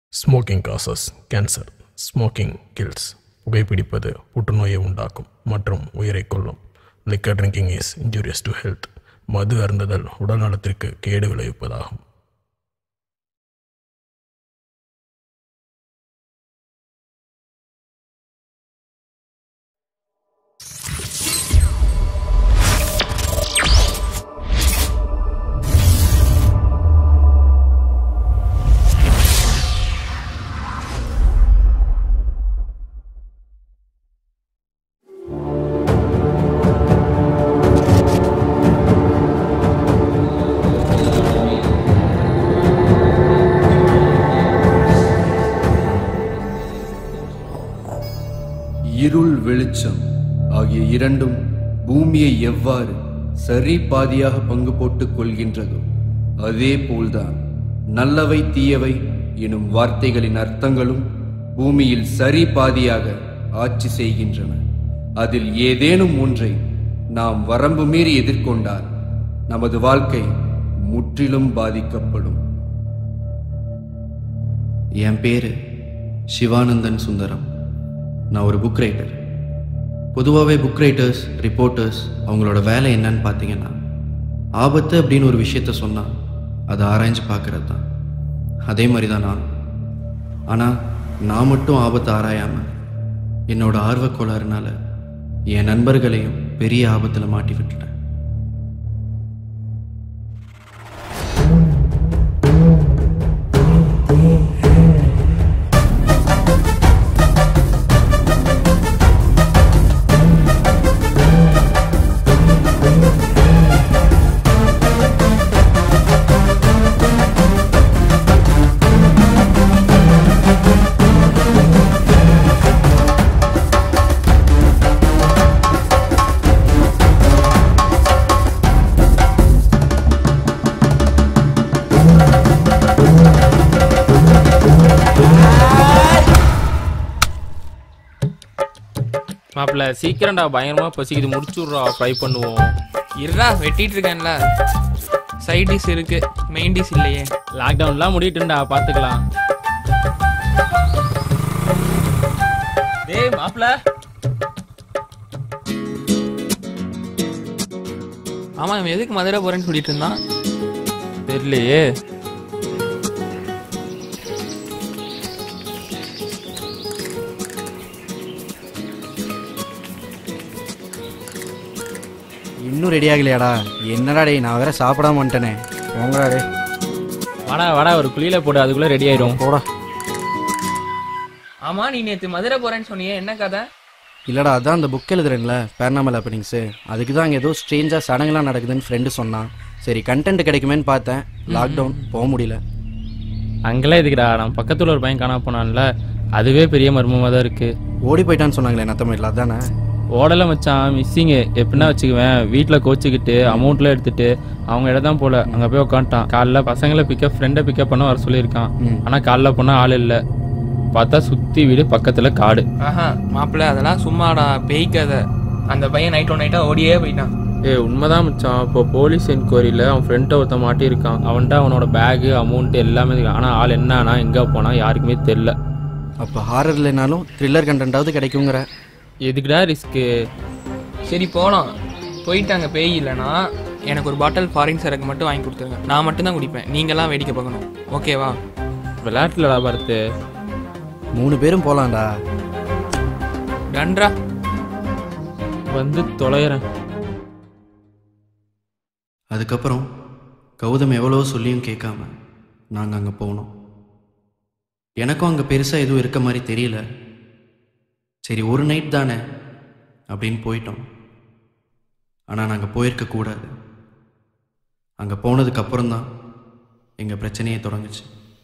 Smoking causes cancer smoking kills புகைப்பிடிப்பது புற்றுநோயை உண்டாக்கும் மற்றும் உயிரை கொல்லும் liquor drinking is injurious to health மது அருந்துதல் உடல் நலத்திற்கு கேடு விளைவிப்பதாகும் இருள் வெளிச்சம் ஆகிய இரண்டும் பூமியை எவ்வாறு சரி பாதியாக பங்கு போட்டுக் கொள்கின்றதோ அதே போல்தான் நல்லவை தீயவை எனும் வார்த்தைகளின் அர்த்தங்களும் பூமியில் சரி பாதியாக ஆட்சி செய்கின்றன அதில் ஏதேனும் ஒன்றை நாம் வரம்பு மீறி எதிர்கொண்டால் நமது வாழ்க்கை முற்றிலும் பாதிக்கப்படும் என் பேரு சிவானந்தன் சுந்தரம் நான் ஒரு புக் ரைட்டர் பொதுவாகவே புக் ரைட்டர்ஸ் ரிப்போர்ட்டர்ஸ் அவங்களோட வேலை என்னன்னு பார்த்தீங்கன்னா ஆபத்து அப்படின்னு ஒரு விஷயத்த சொன்னால் அதை ஆராய்ஞ்சு பார்க்கறது தான் அதே மாதிரி தான் நான் ஆனால் நான் மட்டும் ஆபத்தை ஆராயாமல் என்னோட ஆர்வக் கோளாறுனால என் நண்பர்களையும் பெரிய ஆபத்தில் மாட்டி விட்டுட்டேன் மாப்பிள்ள சீக்கிரம்டா பயங்கரமா பசிக்குது முடிச்சு விட்றா ஃப்ரை பண்ணுவோம் இருடா வெட்டிட்டு இருக்கேன்ல சைட் டிஷ் இருக்கு மெயின் டிஷ் இல்லையே லாக்டவுன்லாம் முடிட்டுண்டா பார்த்துக்கலாம் டேய் மாப்பிள்ள ஆமா இவன் எதுக்கு மதுரை போறேன்னு சொல்லிட்டு இருந்தான் தெரியலையே இன்னும் ரெடி ஆகலையாடா என்னடா டேய் நான் வேற சாப்பிடாம வந்துட்டேனே போங்கடா டேய் வாடா வாடா ஒரு குழியில போடு அதுக்குள்ள ரெடி ஆயிடும் போடா ஆமா நீ நேத்து மதுரை போறேன்னு சொன்னியே என்ன கதை இல்லடா அதான் அந்த புக் எழுதுறேன்ல பேரனாமல் ஹாப்பனிங்ஸு அதுக்கு தான் அங்கே ஏதோ ஸ்ட்ரேஞ்சாக சடங்குலாம் நடக்குதுன்னு ஃப்ரெண்டு சொன்னான் சரி கண்டென்ட் கிடைக்குமேன்னு பார்த்தேன் லாக்டவுன் போக முடியல அங்கெல்லாம் எதுக்குடா நம்ம பக்கத்துல ஒரு பையன் காணாம போனான்ல அதுவே பெரிய மர்மமா தான் இருக்கு ஓடி போயிட்டான்னு சொன்னாங்களே நத்தமில்ல அதானே ஓடல மச்சான் மிஸ்ஸிங்கு எப்படின்னா வச்சுக்குவேன் வீட்டில் கோச்சிக்கிட்டு அமௌண்ட்லாம் எடுத்துட்டு அவங்க இடம் தான் போல அங்கே போய் உட்காந்துட்டான் காலைல பசங்களை பிக்கப் ஃப்ரெண்டை பிக்கப் பண்ண வர சொல்லியிருக்கான் ம். ஆனால் காலைல போனால் ஆள் இல்லை பார்த்தா சுற்றி வீடு பக்கத்தில் காடு ஆஹா மாப்பிள்ள அதெல்லாம் சும்மாடா பேய் கதை அந்த பையன் நைட் ஒன் நைட்டா ஓடியே போயிட்டான் ஏ உண்மைதான் மச்சான் இப்போ போலீஸ் என்கொயரியில் அவன் ஃப்ரெண்டை ஒருத்தன் மாட்டியிருக்கான் அவன்கிட்ட அவனோட பேகு அமௌண்ட்டு எல்லாமே இருக்கு ஆனால் ஆள் என்னன்னா எங்கே போனா யாருக்குமே தெரில அப்போ ஹாரர் இல்லைனாலும் த்ரில்லர் கண்டென்ட்டாவது கிடைக்குங்கிற எதுக்குடா ரிஸ்க்கு சரி போலாம் போயிட்டாங்க பேய் இல்லைன்னா எனக்கு ஒரு பாட்டில் ஃபாரின் சரக்கு மட்டும் வாங்கி கொடுத்துருங்க நான் மட்டும்தான் குடிப்பேன் நீங்களாம் வேடிக்கை பார்க்கணும் ஓகேவா விளையாட்டுலடா பார்த்து மூணு பேரும் போகலாம்டா டன்ரா வந்து தொலைகிறேன் அதுக்கப்புறம் கௌதம் எவ்வளோ சொல்லியும் கேட்காம நாங்கள் அங்கே போனோம் எனக்கும் அங்கே பெருசாக எதுவும் இருக்க மாதிரி தெரியல சரி ஒரு நைட் தானே அப்படின்னு போயிட்டோம் ஆனால் நாங்கள் போயிருக்க கூடாது அங்கே போனதுக்கு அப்புறம் தான் எங்கள் பிரச்சனையே தொடங்குச்சு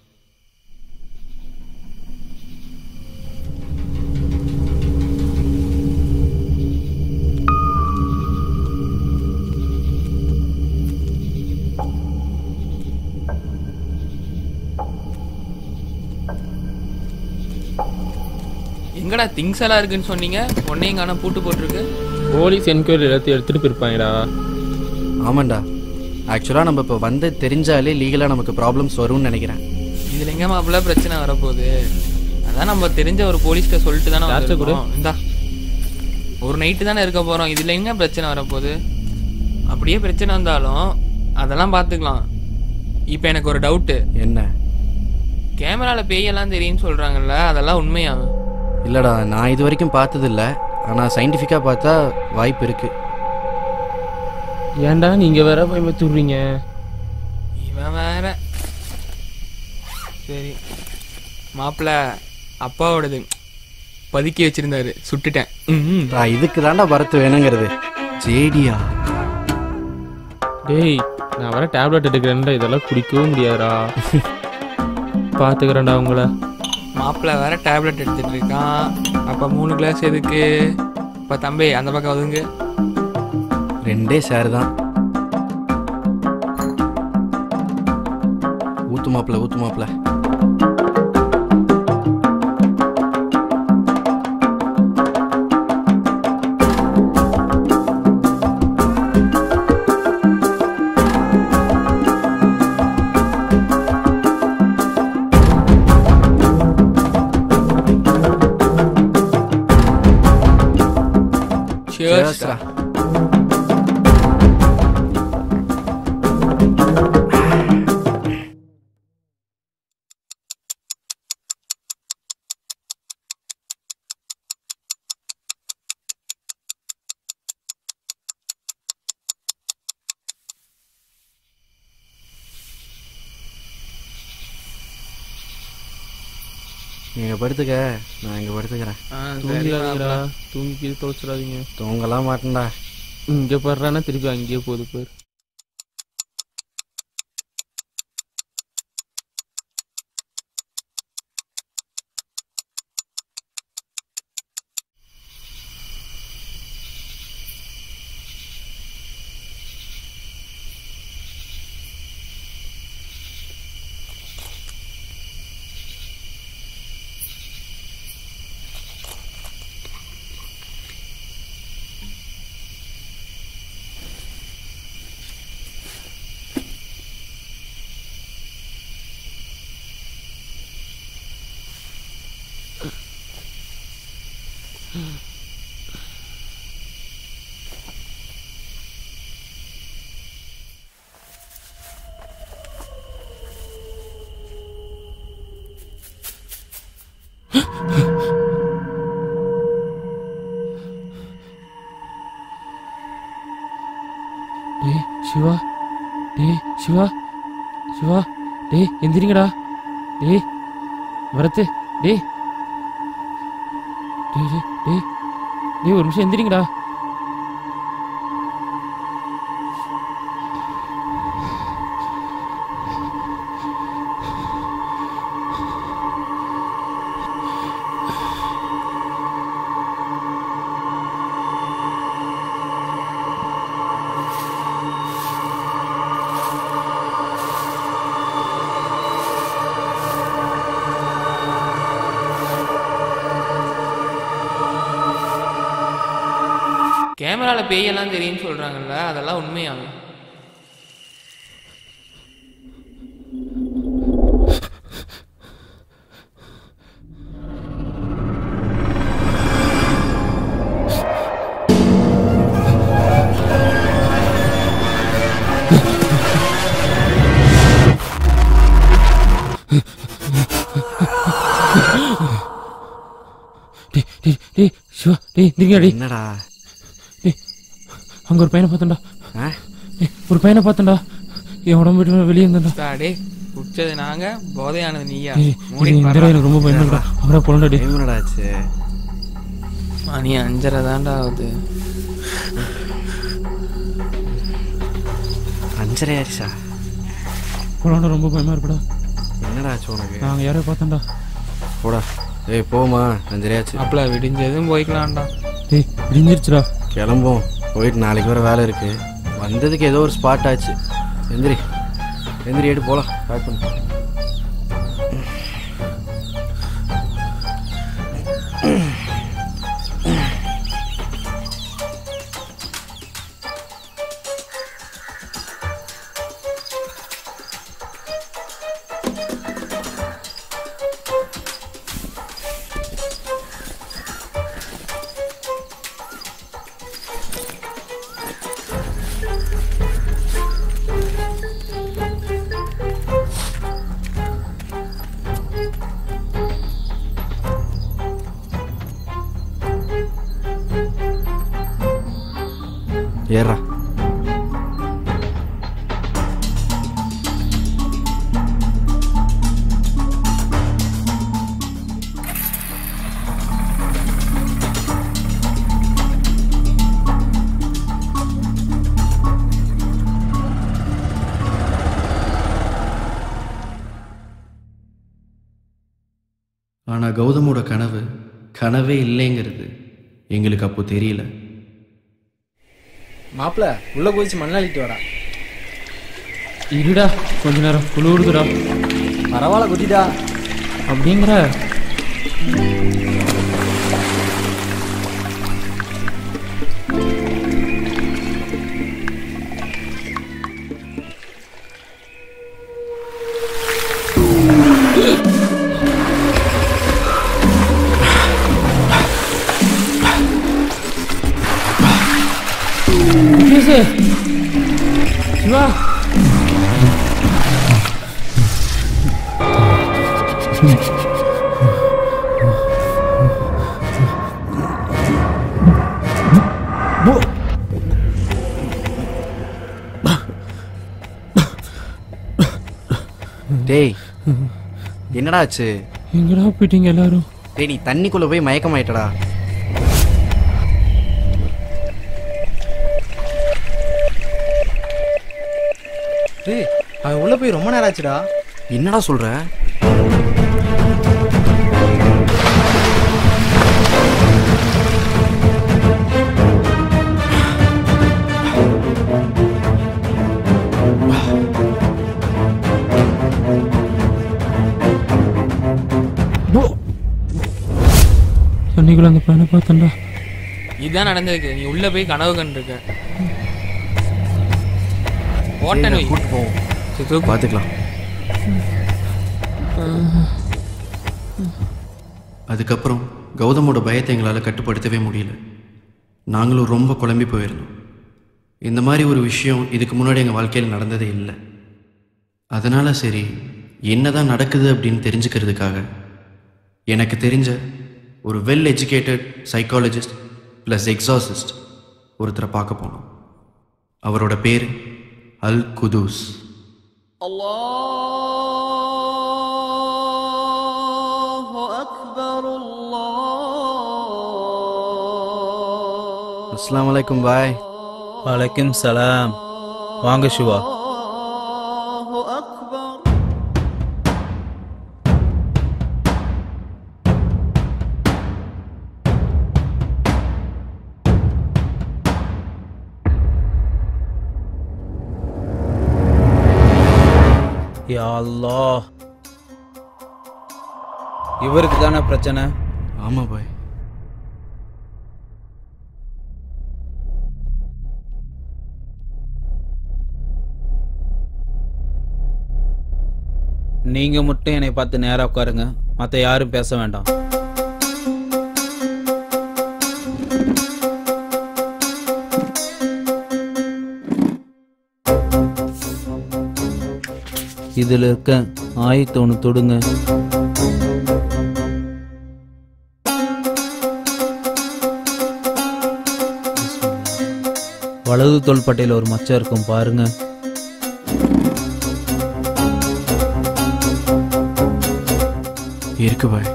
எங்கடா திங்ஸ் எல்லாம் இருக்குன்னு சொன்னீங்க உன்னையும் காண பூட்டு போட்டிருக்கு போலீஸ் என்கொயரி எல்லாத்தையும் எடுத்துகிட்டு போயிருப்பாங்கடா ஆமாண்டா ஆக்சுவலாக நம்ம இப்போ வந்து தெரிஞ்சாலே லீகலாக நமக்கு ப்ராப்ளம்ஸ் வரும்னு நினைக்கிறேன் இதுல எங்க மாப்பிள்ள பிரச்சனை வரப்போகுது அதான் நம்ம தெரிஞ்ச ஒரு போலீஸ்கிட்ட சொல்லிட்டு தானே டார்ச்சர் கொடு. வந்திருக்கோம். இந்தா ஒரு நைட்டு தானே இருக்க போறோம் இதுல எங்க பிரச்சனை வரப்போகுது அப்படியே பிரச்சனை வந்தாலும் அதெல்லாம் பார்த்துக்கலாம் இப்போ எனக்கு ஒரு டவுட்டு என்ன கேமரால பேயெல்லாம் தெரியும்னு சொல்றாங்கல்ல அதெல்லாம் உண்மையா இல்லைடா நான் இது வரைக்கும் பார்த்ததில்ல ஆனால் சயின்டிஃபிக்காக பார்த்தா வாய்ப்பு இருக்குது ஏன்டா நீங்க வேற பயமத்து விடுறீங்க இவன் வேற சரி மாப்பிள்ள அப்பாவோடது பதுக்கி வச்சிருந்தாரு சுட்டுட்டேன் ம் நான் இதுக்கு தாண்டா பரத்து வேணுங்கிறது ஜேடியா டேய் நான் வர டேப்லெட் எடுக்கிறேன்டா இதெல்லாம் குடிக்கவும் முடியாதுடா பார்த்துக்கிறேன்டா உங்களை மாப்பிள்ள வேற டேப்லெட் எடுத்துட்டு இருக்கான் அப்ப மூணு கிளாஸ் எதுக்கு இப்ப தம்பி அந்த பக்கம் ஒதுங்க ரெண்டே ஷேர் தான் ஊத்து மாப்பிள ஊத்து மாப்பிள Cheers டா. நீங்க படுத்துக்க நான் இங்க படுத்துக்கிறேன் ஆ, சரி தூங்கிடாதீங்கடா மாப்பிள. தூங்கி தொலைச்சிடாதீங்க தூங்கலாம் மாட்டேன்டா இங்கே போடுறான்னா திருப்பி அங்கேயே போகுது பேர் டேய் சிவா டேய் சிவா சிவா டேய் எந்திரிங்கடா டேய் வரத்து டேய் டேய் டேய் டேய் டேய் ஒரு நிமிஷம் எந்திரிங்கடா கேமரால பேயெல்லாம் தெரியும்னு சொல்றாங்கல்ல அதெல்லாம் உண்மையா டேய் டேய் டேய் சிவா டேய் எந்திரிங்கடா டேய் என்னடா அங்க ஒரு பையனை பார்த்தேன்டா ஆ டேய் ஒரு பையனை பார்த்தேன்டா என் உடம்பு விட்டு வெளியே இருந்தான்டா டே குடிச்சது நாங்க போதையானது நீயா டேய் மூடி டேய், இந்த தடவை எனக்கு ரொம்ப பயந்துடா அப்புறம் போலண்டா டேய் டைம் என்னடா ஆச்சு மணி அஞ்சரை தான்டா ஆகுது அஞ்சரை ஆயிடுச்சா போலாண்டா ரொம்ப பயமா இருக்குடா என்னடா ஆச்சு உனக்கு நாங்க யாரையும் பார்த்தேன்டா போடா ஏய் போமா அஞ்சரை ஆச்சு அப்பல விடிஞ்சதும் போய்க்கலாம்டா டேய் விடிஞ்சிருச்சுடா கிளம்பும் போயிட்டு நாளைக்கு வர வேலை இருக்கு வந்ததுக்கு ஏதோ ஒரு ஸ்பாட் ஆச்சு எந்திரி எந்திரி எடு போலாம் பேக் பண்ணு ஏறா ஆனால் கௌதமோட கனவு கனவே இல்லைங்கிறது எங்களுக்கு அப்போ தெரியல மாப்பிள உள்ள போயிச்சு மண்ணாளிட்டு வாடா இருடா கொஞ்ச நேரம் குளிருதுடா பரவாயில்ல குதிடா அப்படிங்கிற சிவா டேய் என்னடா ஆச்சு எங்கடா போயிட்டீங்க எல்லாரும் டேய் நீ தண்ணிக்குள்ள போய் மயக்கமாயிட்டடா டேய் அவன் உள்ள போய் ரொம்ப நேரம் ஆச்சுடா என்னடா சொல்ற தண்ணிக்குள்ள அந்த பையனை பார்த்தேன்டா இதுதான் நடந்திருக்கு நீ உள்ள போய் கனவு கண்டிருக்க ஓட்டன் வை கூட்டு போவோம் சரி, தூக்கு. பார்த்துக்கலாம் அதுக்கப்புறம் கௌதமோட பயத்தை எங்களால் கட்டுப்படுத்தவே முடியல நாங்களும் ரொம்ப குழம்பி போயிருந்தோம் இந்த மாதிரி ஒரு விஷயம் இதுக்கு முன்னாடி எங்கள் வாழ்க்கையில் நடந்ததே இல்லை அதனால் சரி என்னதான் நடக்குது அப்படின்னு தெரிஞ்சுக்கிறதுக்காக எனக்கு தெரிஞ்ச ஒரு well educated psychologist plus exorcist ஒருத்தரை பார்க்க போனோம் அவரோட பேர் அல் குதூஸ் அஸ்ஸலாமு அலைக்கும் பாய் வலைக்கும் சலாம் வாங்க சிவா யா அல்லாஹ் இவருக்கு தானே பிரச்சனை ஆமாம் பாய் நீங்க மட்டும் என்னை பார்த்து நேரா உட்காருங்க மற்ற யாரும் பேச வேண்டாம் இதுல இருக்க ஆயத்தை ஒன்று தொடுங்க வலது தோள்பட்டையில் ஒரு மச்சம் இருக்கும் பாருங்க இருக்கு பாய்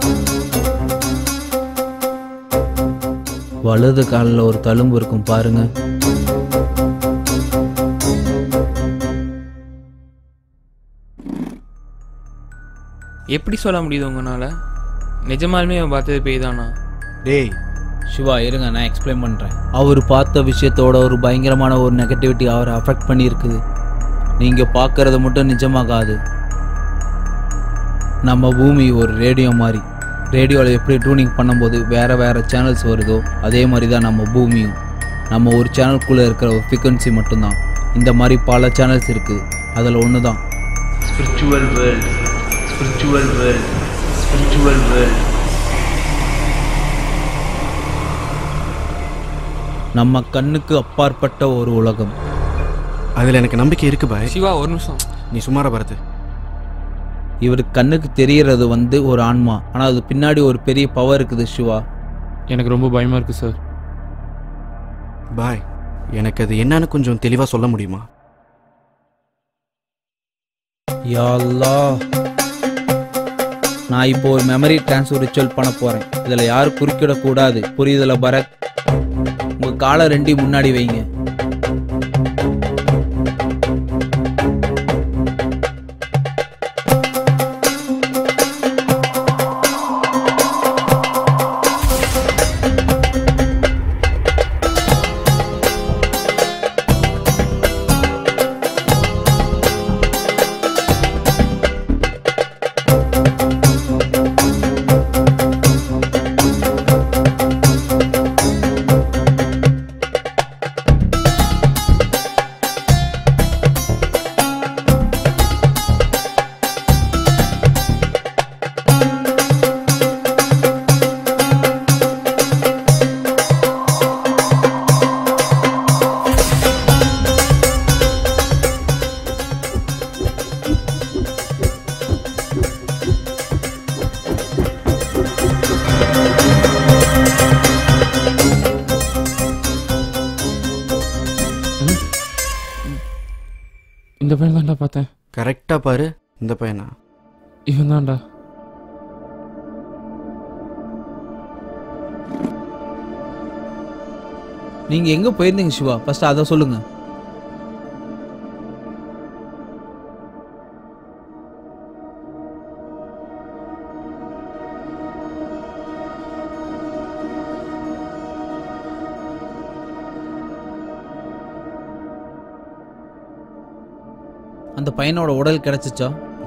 வலது காலில் ஒரு தழும்பு இருக்கும் பாருங்க எப்படி சொல்ல முடியுது உங்களால நிஜமாலுமே அவன் பார்த்தது பேய் தானா டேய் சிவா இருங்க நான் எக்ஸ்பிளைன் பண்ணுறேன் அவர் பார்த்த விஷயத்தோட ஒரு பயங்கரமான ஒரு நெகட்டிவிட்டி அவரை அஃபெக்ட் பண்ணியிருக்குது நீங்கள் பார்க்கறது மட்டும் நிஜமாகாது நம்ம பூமி ஒரு ரேடியோ மாதிரி ரேடியோவில் எப்படி டியூனிங் பண்ணும்போது வேறு வேறு சேனல்ஸ் வருதோ அதே மாதிரி தான் நம்ம பூமியும் நம்ம ஒரு சேனலுக்குள்ளே இருக்கிற ஒரு ஃப்ரீக்வன்சி மட்டும்தான் இந்த மாதிரி பல சேனல்ஸ் இருக்குது அதில் ஒன்று தான் spiritual world spiritual world spiritual world நம்ம கண்ணுக்கு அப்பாற்பட்ட ஒரு உலகம் அதில் எனக்கு நம்பிக்கை இருக்கு பாய் சிவா ஒரு நிமிஷம் நீ சுமார பரத்து இவர் கண்ணுக்கு தெரியறது வந்து ஒரு ஆன்மா ஆனால் அது பின்னாடி ஒரு பெரிய பவர் இருக்குது சிவா எனக்கு ரொம்ப பயமா இருக்கு சார் பாய் எனக்கு அது என்னன்னு கொஞ்சம் தெளிவாக சொல்ல முடியுமா யா அல்லாஹ். நான் இப்போ ஒரு மெமரி ட்ரான்ஸ்ஃபர் ரிச்சுவல் பண்ண போறேன் இதுல யாரும் குறுக்கிடக் கூடாது புரியுதுல பரத் உங்க காலை ரெண்டையும் முன்னாடி வைங்க இந்த பையன் தான்டா பார்த்தேன் கரெக்டாக பாரு இந்த பையனா இவன் தான்டா நீங்க எங்க போயிருந்தீங்க சிவா ஃபர்ஸ்ட் அதை சொல்லுங்க அந்த பையனோட உடல் கிடைச்சிச்சா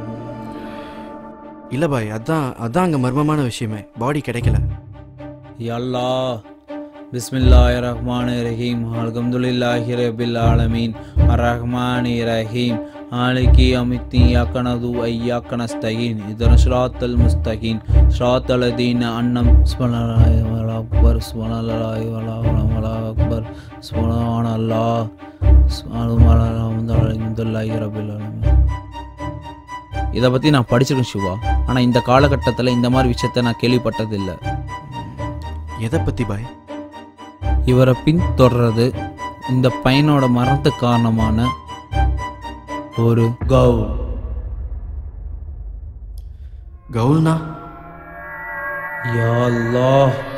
இல்லை பாய் அதான் அதான் அங்கே மர்மமான விஷயமே பாடி கிடைக்கல யல்லா பிஸ்மில்லாஹி ரஹ்மான் ரஹீம் அல்ஹம்துலில்லாஹி ரபில் ஆலமீன் அரஹ்மானி ரஹீம் ஆலிகி அமித்தி யாக்கனது ஐயாக்க நஸ்தகீன் இதன ஷ்ராத்தல் முஸ்தகீன் ஷ்ராத் அலதீன் அன்னம் ஸ்மலாய் வலா அக்பர் ஸ்மலாய் வலா வலா அக்பர் ஸ்மலான் அல்லா ஸ்மலாய் ரபில் ஆலமீன் இதை பற்றி நான் படிச்சிருக்கேன் சிவா ஆனால் இந்த காலகட்டத்தில் இந்த மாதிரி விஷயத்த நான் கேள்விப்பட்டதில்லை எதை பற்றி பாய் இவரை பின்தொடர்றது இந்த பையனோட மரணத்துக்கு காரணமான ஒரு கவு கவுல்னா யா அல்லாஹ்